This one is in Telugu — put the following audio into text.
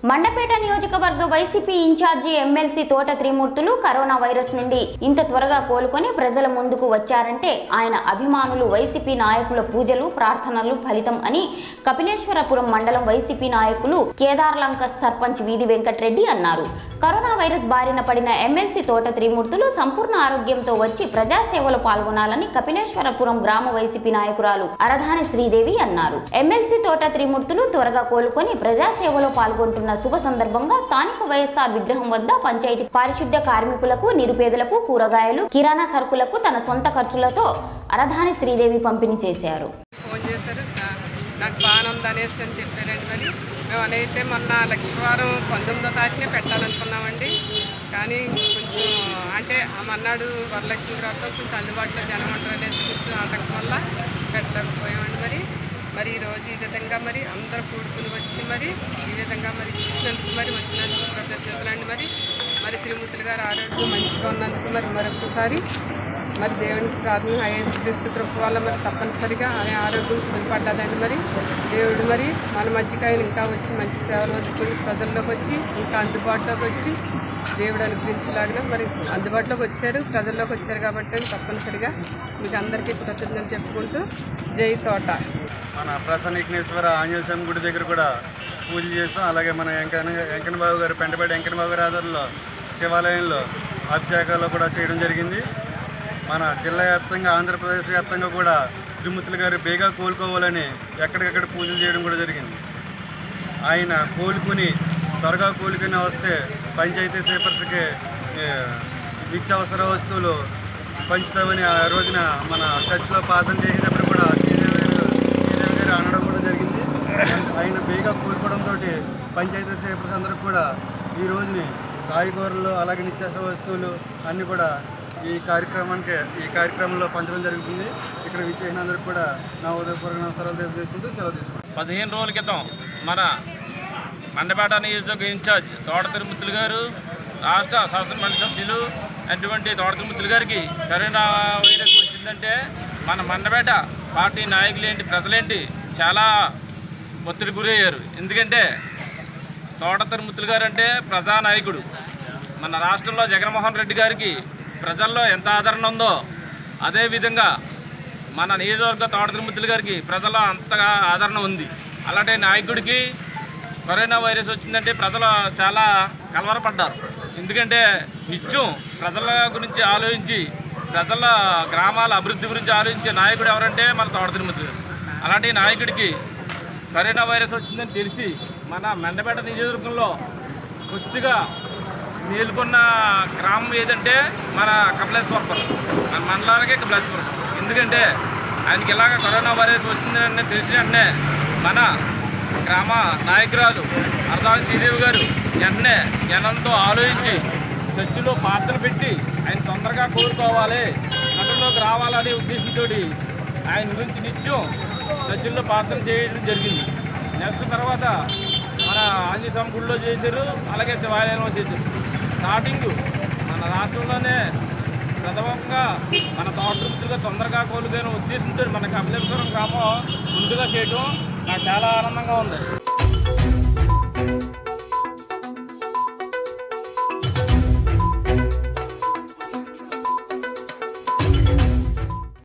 మండపేట నియోజకవర్గ వైసీపీ ఇన్ఛార్జి ఎమ్మెల్సీ తోట త్రిమూర్తులు కరోనా వైరస్ నుండి ఇంత త్వరగా కోలుకొని ప్రజల ముందుకు వచ్చారంటే ఆయన అభిమానులు వైసీపీ నాయకుల పూజలు ప్రార్థనలు ఫలితం అని కపిలేశ్వరపురం మండలం వైసీపీ నాయకులు కేదార్లంక సర్పంచ్ వీధి వెంకట్రెడ్డి అన్నారు కరోనా వైరస్ బారిన పడిన ఎమ్మెల్సీ తోట త్రిమూర్తులు సంపూర్ణ ఆరోగ్యంతో వచ్చి ప్రజాసేవలో పాల్గొనాలని కపిలేశ్వరపురం గ్రామ వైసీపీ నాయకురాలు అరధాని శ్రీదేవి అన్నారు ఎమ్మెల్సీ తోట త్రిమూర్తులు త్వరగా కోలుకొని ప్రజాసేవలో పాల్గొంటున్న శుభ సందర్భంగా స్థానిక వైఎస్ఆర్ విగ్రహం వద్ద పంచాయతీ పారిశుద్ధ్య కార్మికులకు నిరుపేదలకు కూరగాయలు కిరాణా సరుకులకు తన సొంత ఖర్చులతో అరధాని శ్రీదేవి పంపిణీ చేశారు ఫోన్ చేశారు నా- నాకు బాగానే ఉంది అనేసి అని చెప్పారండి మరి మేము అనైతే మొన్న లక్షవారం పంతొమ్మిదో తారీఖునే పెట్టాలనుకున్నామండి కానీ కొంచెం అంటే ఆ మన్నాడు వరలక్ష్మి వ్రతం కొంచెం అందుబాటులో జనం ఉంటారు అనేసి కొంచెం ఆటంకం వల్ల పెట్టలేకపోయామండి మరి మరి ఈరోజు ఈ విధంగా మరి అందరూ కూడుకుని వచ్చి మరి ఈ విధంగా మరి ఇచ్చినందుకు మరి వచ్చినందుకు కృతజ్ఞతలండి మరి మరి తిరుమూర్తులు గారు ఆరోగ్యం మంచిగా ఉన్నందుకు మరి మరొకసారి మరి దేవునికి ప్రార్థన ఐఎస్ క్రీస్తు కృప వల్ల మరి తప్పనిసరిగా ఆయన ఆరోగ్యం కుదిపడ్డదండి మరి దేవుడు మరి మన మధ్యకి ఆయన ఇంకా వచ్చి మంచి సేవలు అందుకుని ప్రజల్లోకి వచ్చి ఇంకా అందుబాటులోకి వచ్చి దేవుడు అనుగ్రహించలాగిన మరి అందుబాటులోకి వచ్చారు ప్రజల్లోకి వచ్చారు కాబట్టి తప్పనిసరిగా మీకు అందరికీ కృతజ్ఞతలు చెప్పుకుంటూ జై తోట మన ప్రసన్న విఘ్నేశ్వర ఆంజనేయ స్వామి గుడి దగ్గర కూడా పూజలు చేస్తాం అలాగే మన వెంకన్న వెంకన్న బాబు గారు పెంటపేట వెంకన్న బాబు గారి ఆధ్వర్యంలో శివాలయంలో అభిషేకాలు కూడా చేయడం జరిగింది మన జిల్లా వ్యాప్తంగా ఆంధ్రప్రదేశ్ వ్యాప్తంగా కూడా తిరుమతులు గారు బేగా కోలుకోవాలని ఎక్కడికక్కడ పూజలు చేయడం కూడా జరిగింది ఆయన కోలుకుని త్వరగా కోలుకుని వస్తే పంచాయతీ సేపర్స్కి నిత్యావసర వస్తువులు పంచుతామని ఆ రోజున మన చర్చిలో ప్రార్థన చేసేటప్పుడు కూడా శ్రీదేవి గారు శ్రీదేవి గారు అనడం కూడా జరిగింది ఆయన బేగా కోలుకోవడంతో పంచాయతీ సేపర్స్ అందరికి కూడా ఈ రోజుని కాయగూరలు అలాగే నిత్యావసర వస్తువులు అన్నీ కూడా ఈ కార్యక్రమానికి ఈ కార్యక్రమంలో పంచడం జరుగుతుంది ఇక్కడ విచ్చేసినందరికి కూడా నా ఉదయపూర్వక నమస్కారాలు తెలియజేసుకుంటూ సెలవు తీసుకుంటాను పదిహేను రోజుల క్రితం మన మండపేట నియోజకవర్గ ఇన్ఛార్జ్ తోట తిరుమతులు గారు రాష్ట్ర శాసనమండలి సభ్యులు అటువంటి తోట తిరుమతులు గారికి కరోనా వైరస్ వచ్చిందంటే మన మండపేట పార్టీ నాయకులేంటి ప్రజలేంటి చాలా ఒత్తిడి గురయ్యారు ఎందుకంటే తోట తిరుమతులు గారు అంటే ప్రజానాయకుడు మన రాష్ట్రంలో జగన్మోహన్ రెడ్డి గారికి ప్రజల్లో ఎంత ఆదరణ ఉందో అదేవిధంగా మన నియోజకవర్గ తోట తిరుమతులు గారికి ప్రజల్లో అంతగా ఆదరణ ఉంది అలాంటి నాయకుడికి కరోనా వైరస్ వచ్చిందంటే ప్రజలు చాలా కలవరపడ్డారు ఎందుకంటే నిత్యం ప్రజల గురించి ఆలోచించి ప్రజల గ్రామాల అభివృద్ధి గురించి ఆలోచించే నాయకుడు ఎవరంటే మన తోట తిరుమతులు గారు. అలాంటి నాయకుడికి కరోనా వైరస్ వచ్చిందని తెలిసి మన మెండపేట నియోజకవర్గంలో పుష్టిగా మేలుకున్న గ్రామం ఏదంటే మన కపిలేశ్వరపురం మన మండలానికే కపిలేశ్వరం ఎందుకంటే ఆయనకి ఇలాగ కరోనా వైరస్ వచ్చిందని తెలిసిన వెంటనే మన గ్రామ నాయకురాలు అర్ధాల శ్రీదేవి గారు వెంటనే జనంతో ఆలోచించి చర్చిలో పాత్రలు పెట్టి ఆయన తొందరగా కోరుకోవాలి నగరంలోకి రావాలనే ఉద్దేశంతో ఆయన గురించి నిత్యం చర్చిల్లో ప్రార్థన చేయడం జరిగింది నెక్స్ట్ తర్వాత మన ఆంజనేయ స్వామి గుడిలో చేశారు అలాగే శివాలయంలో చేశారు స్టార్టింగ్ మన రాష్ట్రంలోనే ప్రథమంగా మన తోటగా తొందరగా కోలుకైన ఉద్దేశంతో మన కపిలేశ్వరం గ్రామం ముందుగా చేయడం నాకు చాలా ఆనందంగా ఉంది